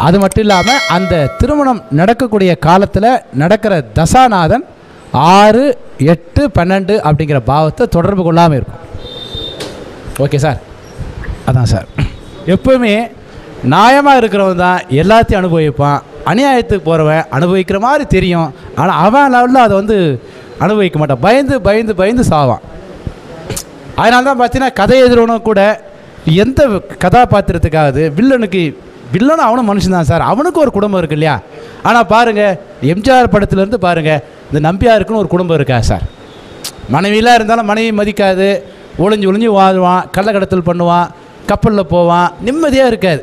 அது மட்டும் இல்லாமல் அந்த திருமணம் நடக்கக்கூடிய காலத்தில் நடக்கிற தசாநாதன் ஆறு எட்டு பன்னெண்டு அப்படிங்கிற பாவத்தை தொடர்பு கொள்ளாமல் இருக்கும் ஓகே சார் அதான் சார் எப்பவுமே நியாயமாக இருக்கிறவன் தான் எல்லாத்தையும் அனுபவிப்பான் அநியாயத்துக்கு போகிறவன் அனுபவிக்கிற மாதிரி தெரியும் ஆனால் அவன் லெவலில் அதை வந்து அனுபவிக்க மாட்டான் பயந்து பயந்து பயந்து சாவான் அதனால தான் பார்த்தீங்கன்னா கதை எழுதுறவனும் கூட எந்த கதாபாத்திரத்துக்காவது வில்லனுக்கு வில்லனும் அவனும் மனுஷன் தான் சார் அவனுக்கு ஒரு குடும்பம் இருக்கு இல்லையா ஆனால் பாருங்கள் எம்ஜிஆர் படத்துலேருந்து பாருங்கள் இந்த நம்பியாருக்குன்னு ஒரு குடும்பம் இருக்கா சார் மனைவியெல்லாம் இருந்தாலும் மனைவி மதிக்காது ஒளிஞ்சு ஒளிஞ்சு வாழ்வான் கள்ளக்கடத்தல் பண்ணுவான் கப்பலில் போவான் நிம்மதியாக இருக்காது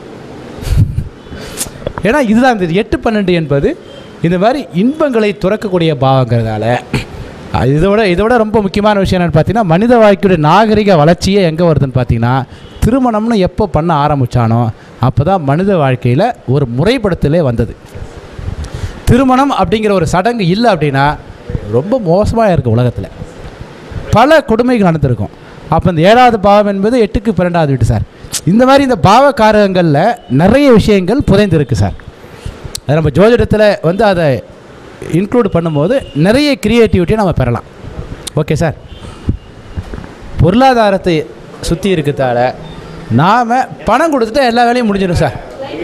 ஏன்னா இதுதான் இந்த எட்டு பன்னெண்டு என்பது இந்த மாதிரி இன்பங்களை துறக்கக்கூடிய பாவங்கிறதால அது இதோட இதோட ரொம்ப முக்கியமான விஷயம் என்னென்னு பார்த்தீங்கன்னா மனித வாழ்க்கையுடைய நாகரிக வளர்ச்சியே எங்கே வருதுன்னு பார்த்தீங்கன்னா திருமணம்னு எப்போ பண்ண ஆரம்பித்தானோ அப்போ தான் மனித வாழ்க்கையில் ஒரு முறைப்படுத்தலே வந்தது திருமணம் அப்படிங்கிற ஒரு சடங்கு இல்லை அப்படின்னா ரொம்ப மோசமாக இருக்குது உலகத்தில் பல கொடுமைகள் நடந்திருக்கும் அப்போ இந்த ஏழாவது பாவம் என்பது எட்டுக்கு பன்னெண்டாவது வீட்டு சார் இந்த மாதிரி இந்த பாவகாரகங்களில் நிறைய விஷயங்கள் புதைந்திருக்கு சார் அது நம்ம ஜோதிடத்தில் வந்து அதை இன்க்ளூட் பண்ணும்போது நிறைய கிரியேட்டிவிட்டியை நம்ம பெறலாம் ஓகே சார் பொருளாதாரத்தை சுற்றி இருக்கிறதால நாம் பணம் கொடுத்துட்டா எல்லா வேலையும் முடிஞ்சிடும் சார்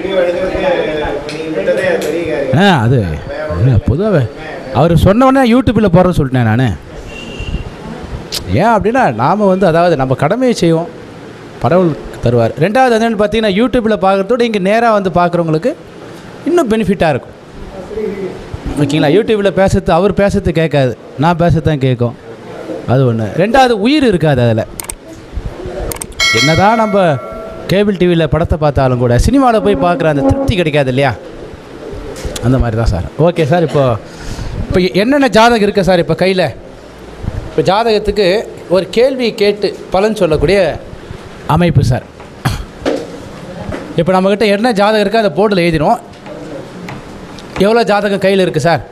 ஆ அது பொதுவாக அவர் சொன்ன உடனே யூடியூப்பில் போடுறேன்னு சொல்லிட்டேன் நான் ஏன் அப்படின்னா நாம் வந்து அதாவது நம்ம கடமையை செய்வோம் கடவுள் தருவார் ரெண்டாவது என்னென்னு பார்த்தீங்கன்னா யூடியூப்பில் பார்க்குறதோட இங்கே நேராக வந்து பார்க்குறவங்களுக்கு இன்னும் பெனிஃபிட்டாக இருக்கும் ஓகேங்களா யூடியூப்பில் பேசுறது அவர் பேசுறது கேட்காது நான் பேசுறது தான் கேட்கும் அது ஒன்று ரெண்டாவது உயிர் இருக்காது அதில் என்னதான் நம்ம கேபிள் டிவியில் படத்தை பார்த்தாலும் கூட சினிமாவில் போய் பார்க்குற அந்த திருப்தி கிடைக்காது இல்லையா அந்த மாதிரி தான் சார் ஓகே சார் இப்போ இப்போ என்னென்ன ஜாதகம் இருக்குது சார் இப்போ கையில் இப்போ ஜாதகத்துக்கு ஒரு கேள்வி கேட்டு பலன் சொல்லக்கூடிய அமைப்பு சார் இப்போ நம்மக்கிட்ட என்ன ஜாதகம் இருக்கோ அந்த போர்டில் எழுதிடும் எவ்வளோ ஜாதகம் கையில் இருக்குது சார்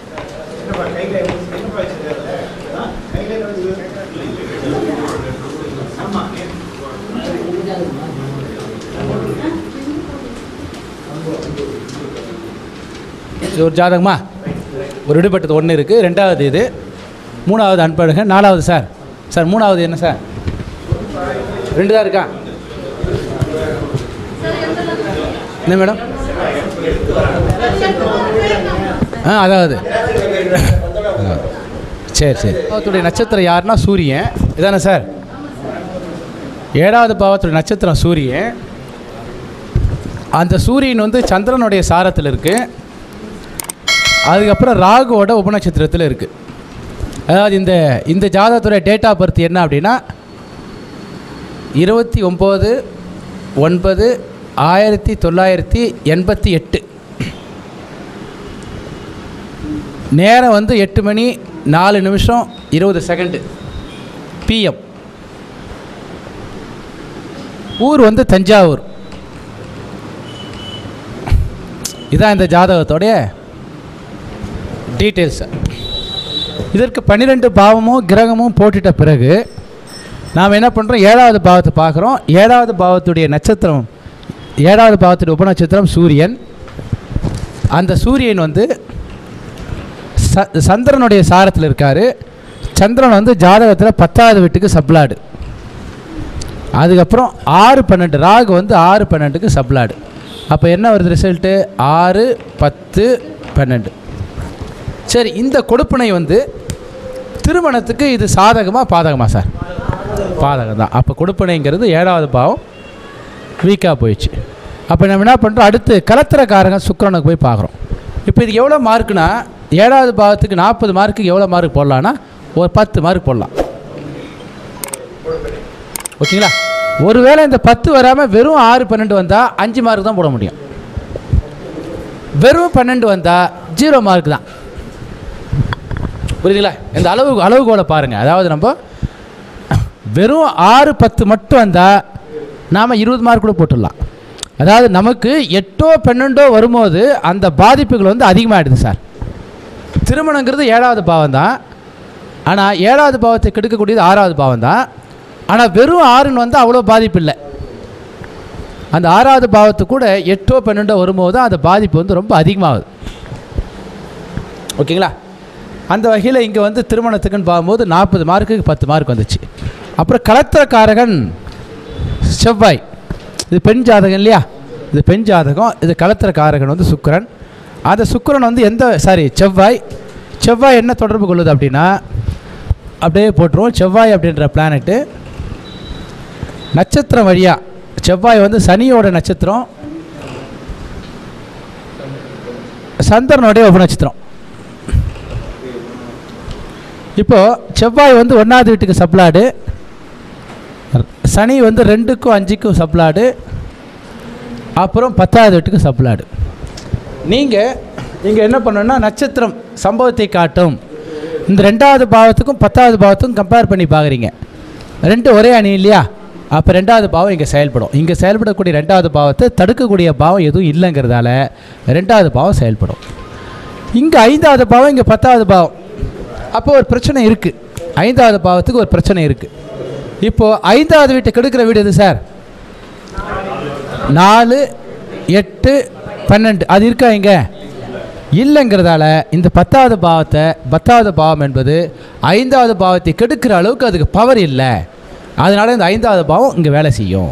இது ஒரு ஜாதகமா ஒரு விடுபட்டது ஒன்று இருக்குது ரெண்டாவது இது மூணாவது அன்பழக நாலாவது சார் சார் மூணாவது என்ன சார் ரெண்டு தான் இருக்கா என்ன மேடம் ஆ அதாவது ஆ. சரி சரி பாவத்துடைய நட்சத்திரம் யாருன்னா சூரியன் இதானே சார் ஏழாவது பாவத்துடைய நட்சத்திரம் சூரியன் அந்த சூரியன் வந்து சந்திரனுடைய சாரத்தில் இருக்குது அதுக்கப்புறம் ராகுவோட உபநட்சத்திரத்தில் இருக்குது அதாவது இந்த இந்த ஜாதகத்துடைய டேட் ஆஃப் பர்த் என்ன அப்படின்னா இருபத்தி ஒம்பது ஒன்பது ஆயிரத்தி தொள்ளாயிரத்தி எண்பத்தி எட்டு நேரம் வந்து எட்டு மணி நாலு நிமிஷம் இருபது செகண்டு பிஎம் ஊர் வந்து தஞ்சாவூர் இதான் இந்த ஜாதகத்தோடைய டீட்டெயில்ஸ் இதற்கு பன்னிரெண்டு பாவமும் கிரகமும் போட்டுட்ட பிறகு நாம் என்ன பண்ணுறோம் ஏழாவது பாவத்தை பார்க்குறோம் ஏழாவது பாவத்துடைய நட்சத்திரம் ஏழாவது பாவத்துடைய உபநட்சத்திரம் சூரியன் அந்த சூரியன் வந்து ச சந்திரனுடைய சாரத்தில் இருக்கார் சந்திரன் வந்து ஜாதகத்தில் பத்தாவது வீட்டுக்கு சப்ளாடு அதுக்கப்புறம் ஆறு பன்னெண்டு ராகு வந்து ஆறு பன்னெண்டுக்கு சப்ளாடு அப்போ என்ன வருது ரிசல்ட்டு ஆறு பத்து பன்னெண்டு சரி இந்த கொடுப்பனை வந்து திருமணத்துக்கு இது சாதகமாக பாதகமா சார் பாதகம் தான் அப்போ கொடுப்பனைங்கிறது ஏழாவது பாவம் வீக்காக போயிடுச்சு அப்போ நம்ம என்ன பண்ணுறோம் அடுத்து கலத்திரக்காரங்க சுக்கிரனுக்கு போய் பார்க்குறோம் இப்போ இது எவ்வளோ மார்க்குனா ஏழாவது பாவத்துக்கு நாற்பது மார்க்குக்கு எவ்வளோ மார்க் போடலான்னா ஒரு பத்து மார்க் போடலாம் ஓகேங்களா ஒருவேளை இந்த பத்து வராமல் வெறும் ஆறு பன்னெண்டு வந்தால் அஞ்சு மார்க் தான் போட முடியும் வெறும் பன்னெண்டு வந்தால் ஜீரோ மார்க் தான் புரியுதுங்களா இந்த அளவு அளவுகோலை பாருங்கள் அதாவது நம்ம வெறும் ஆறு பத்து மட்டும் வந்தால் நாம் இருபது மார்க் கூட போட்டுடலாம் அதாவது நமக்கு எட்டோ பன்னெண்டோ வரும்போது அந்த பாதிப்புகள் வந்து அதிகமாகிடுது சார் திருமணங்கிறது ஏழாவது பாவம் தான் ஆனால் ஏழாவது பாவத்தை கெடுக்கக்கூடியது ஆறாவது பாவம் தான் ஆனால் வெறும் ஆறுன்னு வந்து அவ்வளோ பாதிப்பு இல்லை அந்த ஆறாவது பாவத்து கூட எட்டோ பன்னெண்டோ வரும்போது தான் அந்த பாதிப்பு வந்து ரொம்ப அதிகமாகுது ஓகேங்களா அந்த வகையில் இங்கே வந்து திருமணத்துக்குன்னு பார்க்கும்போது நாற்பது மார்க்குக்கு பத்து மார்க் வந்துச்சு அப்புறம் கலத்திரக்காரகன் செவ்வாய் இது பெண் ஜாதகம் இல்லையா இது பெண் ஜாதகம் இது கலத்திரக்காரகன் வந்து சுக்கிரன் அந்த சுக்கிரன் வந்து எந்த சாரி செவ்வாய் செவ்வாய் என்ன தொடர்பு கொள்ளுது அப்படின்னா அப்படியே போட்டுருவோம் செவ்வாய் அப்படின்ற பிளானெட்டு நட்சத்திரம் வழியாக செவ்வாய் வந்து சனியோட நட்சத்திரம் சந்திரனுடைய உபநட்சத்திரம் இப்போ செவ்வாய் வந்து ஒன்றாவது வீட்டுக்கு சப்ளாடு சனி வந்து ரெண்டுக்கும் அஞ்சுக்கும் சப்ளாடு அப்புறம் பத்தாவது வீட்டுக்கு சப்ளாடு நீங்கள் நீங்கள் என்ன பண்ணணும்னா நட்சத்திரம் சம்பவத்தை காட்டும் இந்த ரெண்டாவது பாவத்துக்கும் பத்தாவது பாவத்துக்கும் கம்பேர் பண்ணி பார்க்குறீங்க ரெண்டு ஒரே அணி இல்லையா அப்போ ரெண்டாவது பாவம் இங்கே செயல்படும் இங்கே செயல்படக்கூடிய ரெண்டாவது பாவத்தை தடுக்கக்கூடிய பாவம் எதுவும் இல்லைங்கிறதால ரெண்டாவது பாவம் செயல்படும் இங்கே ஐந்தாவது பாவம் இங்கே பத்தாவது பாவம் அப்போ ஒரு பிரச்சனை இருக்குது ஐந்தாவது பாவத்துக்கு ஒரு பிரச்சனை இருக்குது இப்போது ஐந்தாவது வீட்டை கெடுக்கிற வீடு எது சார் நாலு எட்டு பன்னெண்டு அது இருக்கா இங்க இல்லைங்கிறதால இந்த பத்தாவது பாவத்தை பத்தாவது பாவம் என்பது ஐந்தாவது பாவத்தை கெடுக்கிற அளவுக்கு அதுக்கு பவர் இல்லை அதனால இந்த ஐந்தாவது பாவம் இங்கே வேலை செய்யும்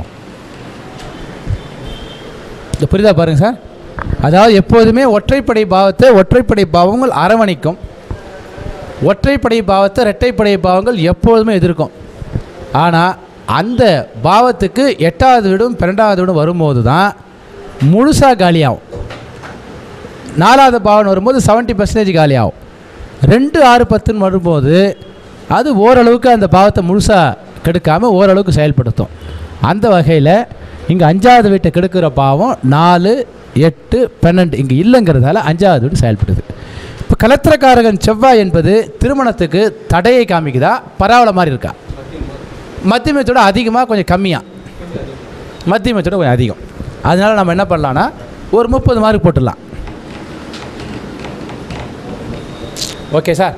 இது புரியுதா பாருங்க சார் அதாவது எப்போதுமே ஒற்றைப்படை பாவத்தை ஒற்றைப்படை பாவங்கள் அரவணைக்கும் ஒற்றைப்படை பாவத்தை இரட்டைப்படை பாவங்கள் எப்போதுமே எதிர்க்கும் ஆனால் அந்த பாவத்துக்கு எட்டாவது வீடும் பன்னெண்டாவது வீடும் வரும்போது தான் முழுசாக காலியாகும் நாலாவது பாவம் வரும்போது செவன்ட்டி பர்சன்டேஜ் காலியாகும் ரெண்டு ஆறு பத்துன்னு வரும்போது அது ஓரளவுக்கு அந்த பாவத்தை முழுசாக கெடுக்காமல் ஓரளவுக்கு செயல்படுத்தும் அந்த வகையில் இங்கே அஞ்சாவது வீட்டை கெடுக்கிற பாவம் நாலு எட்டு பன்னெண்டு இங்கே இல்லைங்கிறதால அஞ்சாவது வீடு செயல்படுது இப்போ கலத்திரக்காரகன் செவ்வாய் என்பது திருமணத்துக்கு தடையை காமிக்குதா பரவாயில்ல மாதிரி இருக்கா மத்தியமத்தோட அதிகமாக கொஞ்சம் கம்மியாக மத்தியமத்தோட கொஞ்சம் அதிகம் அதனால் நம்ம என்ன பண்ணலான்னா ஒரு முப்பது மார்க் போட்டுடலாம் ஓகே சார்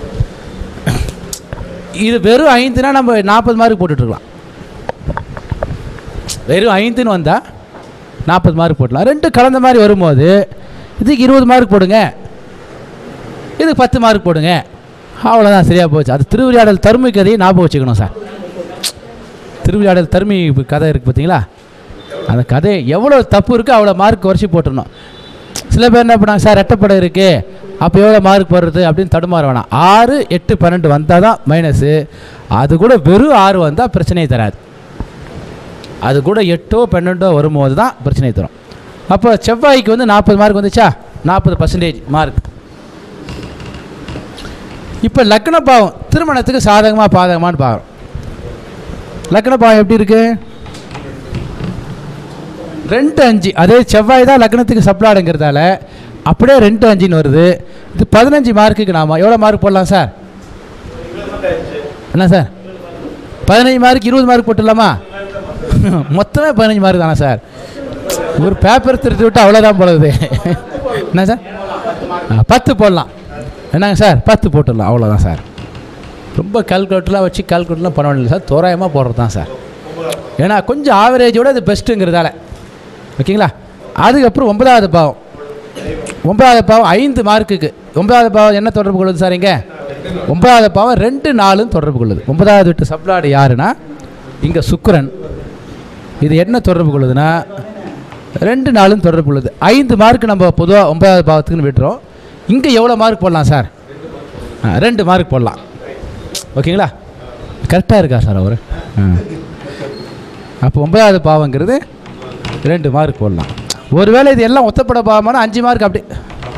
இது வெறும் ஐந்துனா நம்ம நாற்பது மார்க் போட்டுட்ருக்கலாம் வெறும் ஐந்துன்னு வந்தால் நாற்பது மார்க் போட்டலாம் ரெண்டு கலந்த மாதிரி வரும்போது இதுக்கு இருபது மார்க் போடுங்க இதுக்கு பத்து மார்க் போடுங்க அவ்வளோதான் சரியாக போச்சு அது திருவிளையாடல் தருமை கதையை ஞாபகம் வச்சுக்கணும் சார் திருவிளையாடல் தருமை கதை இருக்குது பார்த்தீங்களா அந்த கதை எவ்வளோ தப்பு இருக்கோ அவ்வளோ மார்க் குறைச்சி போட்டுடணும் சில பேர் என்ன பண்ணாங்க சார் ரெட்டப்படம் இருக்குது அப்போ எவ்வளோ மார்க் போடுறது அப்படின்னு தடுமாற வேணாம் ஆறு எட்டு பன்னெண்டு வந்தால் தான் மைனஸு அது கூட வெறும் ஆறு வந்தால் பிரச்சனையை தராது அது கூட எட்டோ பன்னெண்டோ வரும்போது தான் பிரச்சனை தரும் அப்போ செவ்வாய்க்கு வந்து நாற்பது மார்க் வந்துச்சா நாற்பது பர்சன்டேஜ் மார்க் இப்போ லக்ன பாவம் திருமணத்துக்கு சாதகமாக பாதகமான்னு பார்க்குறோம் லக்ன பாவம் எப்படி இருக்கு ரெண்டு அஞ்சு அதே செவ்வாய் தான் லக்னத்துக்கு சப்ளாடுங்கிறதால அப்படியே ரெண்டு அஞ்சுன்னு வருது இது பதினஞ்சு மார்க்குக்கு நாம எவ்வளோ மார்க் போடலாம் சார் என்ன சார் பதினஞ்சு மார்க் இருபது மார்க் போட்டுடலாமா மொத்தமே பதினஞ்சு மார்க் தானே சார் ஒரு பேப்பர் திருத்தி விட்டு அவ்வளோதான் போடுது என்ன சார் ஆ, பத்து போடலாம் என்னங்க சார் பத்து போட்டுடலாம் அவ்வளோதான் சார் ரொம்ப கால்குலேட்டர்லாம் வச்சு கால்குலேட்டர்லாம் பண்ண வேண்டியது சார் தோராயமாக போடுறது தான் சார் ஏன்னா கொஞ்சம் ஆவரேஜோட அது பெஸ்ட்டுங்கிறதால ஓகேங்களா அதுக்கப்புறம் ஒன்பதாவது பாவம் ஒன்பதாவது பாவம் ஐந்து மார்க்குக்கு ஒன்பதாவது பாவம் என்ன தொடர்பு கொள்ளுது சார் இங்கே ஒன்பதாவது பாவம் ரெண்டு நாலும் தொடர்பு கொள்ளுது ஒன்பதாவது விட்டு சப்ளாடு யாருன்னா இங்கே சுக்கிரன் இது என்ன தொடர்பு கொள்ளுதுன்னா ரெண்டு நாளும் தொடர்பு கொள்ளுது ஐந்து மார்க் நம்ம பொதுவாக ஒன்பதாவது பாவத்துக்குன்னு விட்டுறோம் இங்கே எவ்வளோ மார்க் போடலாம் சார் ஆ, ரெண்டு மார்க் போடலாம் ஓகேங்களா கரெக்டாக இருக்கா சார் அவர் அப்போ ஒன்பதாவது பாவங்கிறது ரெண்டு மார்க் போடலாம் ஒருவேளை இது எல்லாம் ஒத்தப்பட பாவமான அஞ்சு மார்க் அப்படி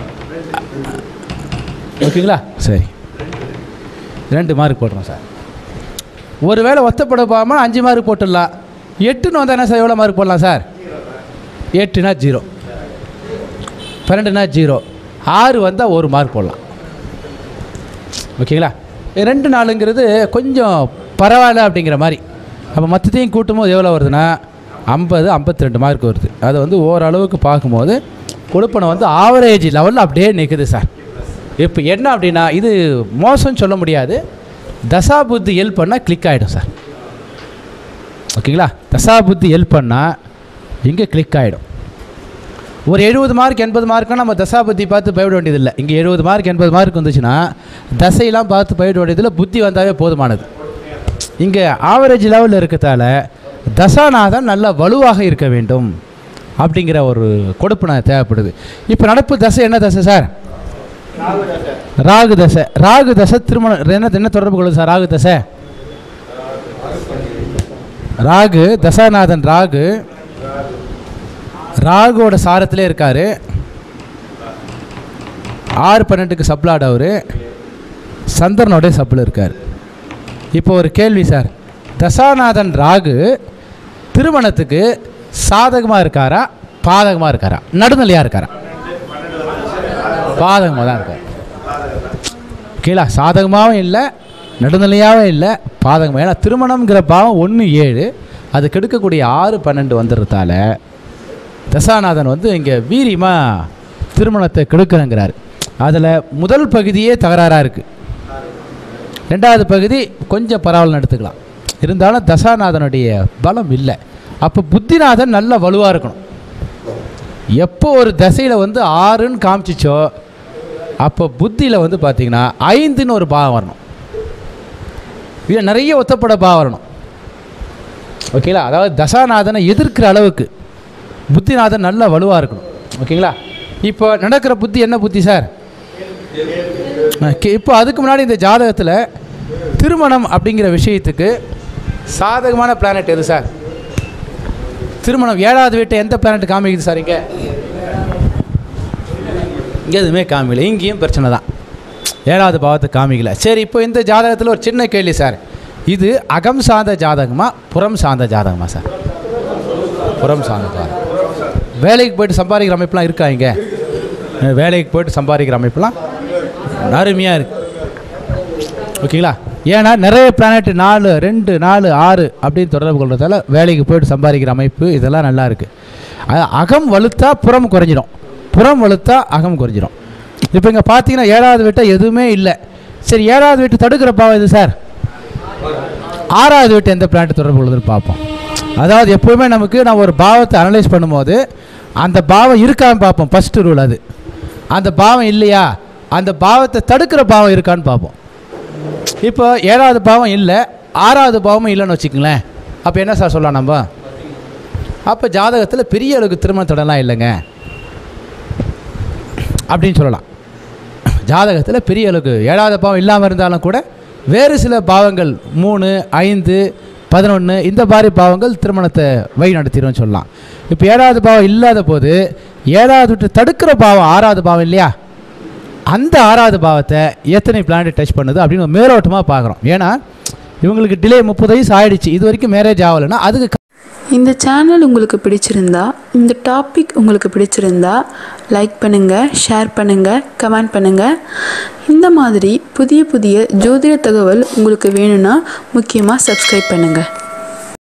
ஓகேங்களா சரி ரெண்டு மார்க் போடுறோம் சார் ஒருவேளை ஒத்தப்பட பாவமான அஞ்சு மார்க் போட்டுடலாம் எட்டுன்னு வந்தால் என்ன சார் எவ்வளோ மார்க் போடலாம் சார் எட்டுனா ஜீரோ பன்னெண்டுனா ஜீரோ ஆறு வந்தால் ஒரு மார்க் போடலாம் ஓகேங்களா ரெண்டு நாளுங்கிறது கொஞ்சம் பரவாயில்ல அப்படிங்கிற மாதிரி அப்போ மற்றத்தையும் கூட்டும்போது எவ்வளோ வருதுன்னா ஐம்பது ஐம்பத்தி ரெண்டு மார்க் வருது அதை வந்து ஓரளவுக்கு பார்க்கும்போது கொடுப்பனை வந்து ஆவரேஜ் லெவலில் அப்படியே நிற்குது சார் இப்போ என்ன அப்படின்னா இது மோசம்னு சொல்ல முடியாது தசா புத்தி ஹெல்ப் பண்ணால் கிளிக் ஆகிடும் சார் ஓகேங்களா தசா புத்தி ஹெல்ப் பண்ணால் இங்கே கிளிக் ஆகிடும் ஒரு எழுபது மார்க் எண்பது மார்க்னா நம்ம தசா புத்தி பார்த்து பயப்பட வேண்டியதில்லை இங்கே எழுபது மார்க் எண்பது மார்க் வந்துச்சுன்னா தசையெல்லாம் பார்த்து பயப்பட வேண்டியதில்லை புத்தி வந்தாவே போதுமானது இங்கே ஆவரேஜ் லெவலில் இருக்கத்தால தசாநாதன் நல்ல வலுவாக இருக்க வேண்டும் அப்படிங்கிற ஒரு கொடுப்பு நான் தேவைப்படுது இப்போ நடப்பு தசை என்ன தசை சார் ராகு தசை ராகு தசை திருமணம் என்ன என்ன தொடர்பு கொள்ளுது சார் ராகு தசை ராகு தசாநாதன் ராகு ராகுவோட சாரத்திலே இருக்காரு ஆறு பன்னெண்டுக்கு சப்ளாட் அவர் சந்திரனோட சப்பில் இருக்கார் இப்போ ஒரு கேள்வி சார் தசாநாதன் ராகு திருமணத்துக்கு சாதகமாக இருக்காரா பாதகமாக இருக்காரா நடுநிலையாக இருக்காரா பாதகமாக தான் இருக்கார் கீழே சாதகமாகவும் இல்லை நடுநிலையாகவும் இல்லை பாதகமாக ஏன்னா திருமணம்ங்கிற பாவம் ஒன்று ஏழு அது கெடுக்கக்கூடிய ஆறு பன்னெண்டு வந்துடுறதால தசாநாதன் வந்து இங்கே வீரியமாக திருமணத்தை கெடுக்கிறேங்கிறார் அதில் முதல் பகுதியே தகராறாக இருக்குது ரெண்டாவது பகுதி கொஞ்சம் பரவாயில்ல எடுத்துக்கலாம் இருந்தாலும் தசாநாதனுடைய பலம் இல்லை அப்போ புத்திநாதன் நல்ல வலுவாக இருக்கணும் எப்போ ஒரு தசையில் வந்து ஆறுன்னு காமிச்சிச்சோ அப்போ புத்தியில் வந்து பார்த்தீங்கன்னா ஐந்துன்னு ஒரு பாவம் வரணும் இல்லை நிறைய ஒத்தப்பட பாவம் வரணும் ஓகேங்களா அதாவது தசாநாதனை எதிர்க்கிற அளவுக்கு புத்திநாதன் நல்ல வலுவாக இருக்கணும் ஓகேங்களா இப்போ நடக்கிற புத்தி என்ன புத்தி சார் ஓகே, இப்போ அதுக்கு முன்னாடி இந்த ஜாதகத்தில் திருமணம் அப்படிங்கிற விஷயத்துக்கு சாதகமான பிளானட் எது சார் திருமணம் ஏழாவது வீட்டை எந்த பிளானட் காமிக்குது சார் இங்கே இங்கே எதுவுமே காமிக்கல இங்கேயும் பிரச்சனை தான் ஏழாவது பாவத்தை காமிக்கல சரி இப்போ இந்த ஜாதகத்தில் ஒரு சின்ன கேள்வி சார் இது அகம் சார்ந்த ஜாதகமா புறம் சார்ந்த ஜாதகமா சார் புறம் சார்ந்த ஜாதகம் வேலைக்கு போயிட்டு சம்பாதிக்கிற அமைப்புலாம் இருக்கா இங்கே வேலைக்கு போயிட்டு சம்பாதிக்கிற அமைப்புலாம் அருமையாக இருக்கு ஓகேங்களா ஏன்னா நிறைய பிளானட் நாலு ரெண்டு நாலு ஆறு அப்படின்னு தொடர்பு கொள்றதால வேலைக்கு போயிட்டு சம்பாதிக்கிற அமைப்பு இதெல்லாம் நல்லா இருக்குது அது அகம் வலுத்தா புறம் குறைஞ்சிரும் புறம் வலுத்தா அகம் குறைஞ்சிரும் இப்போ இங்கே பார்த்தீங்கன்னா ஏழாவது வீட்டை எதுவுமே இல்லை சரி ஏழாவது வீட்டு தடுக்கிற பாவம் இது சார் ஆறாவது வீட்டு எந்த பிளானட் தொடர்பு கொள்ளுதுன்னு பார்ப்போம் அதாவது எப்போவுமே நமக்கு நம்ம ஒரு பாவத்தை அனலைஸ் பண்ணும்போது அந்த பாவம் இருக்கான்னு பார்ப்போம் ஃபஸ்ட்டு ரூல் அது அந்த பாவம் இல்லையா அந்த பாவத்தை தடுக்கிற பாவம் இருக்கான்னு பார்ப்போம் இப்போ ஏழாவது பாவம் இல்லை ஆறாவது பாவமும் இல்லைன்னு வச்சுக்கங்களேன் அப்போ என்ன சார் சொல்லலாம் நம்ம அப்போ ஜாதகத்தில் பெரிய அளவுக்கு திருமண தடலாம் இல்லைங்க அப்படின்னு சொல்லலாம் ஜாதகத்தில் பெரிய அளவுக்கு ஏழாவது பாவம் இல்லாமல் இருந்தாலும் கூட வேறு சில பாவங்கள் மூணு ஐந்து பதினொன்று இந்த மாதிரி பாவங்கள் திருமணத்தை வழி நடத்திடும்னு சொல்லலாம் இப்போ ஏழாவது பாவம் இல்லாத போது ஏழாவது விட்டு தடுக்கிற பாவம் ஆறாவது பாவம் இல்லையா அந்த ஆறாவது பாவத்தை எத்தனை பிளானட் டச் பண்ணுது அப்படின்னு மேலோட்டமாக பார்க்குறோம் ஏன்னா இவங்களுக்கு டிலே முப்பது வயசு ஆயிடுச்சு இது வரைக்கும் மேரேஜ் ஆகலைன்னா அதுக்கு இந்த சேனல் உங்களுக்கு பிடிச்சிருந்தா இந்த டாபிக் உங்களுக்கு பிடிச்சிருந்தா லைக் பண்ணுங்கள் ஷேர் பண்ணுங்கள் கமெண்ட் பண்ணுங்கள் இந்த மாதிரி புதிய புதிய ஜோதிட தகவல் உங்களுக்கு வேணும்னா முக்கியமாக சப்ஸ்கிரைப் பண்ணுங்கள்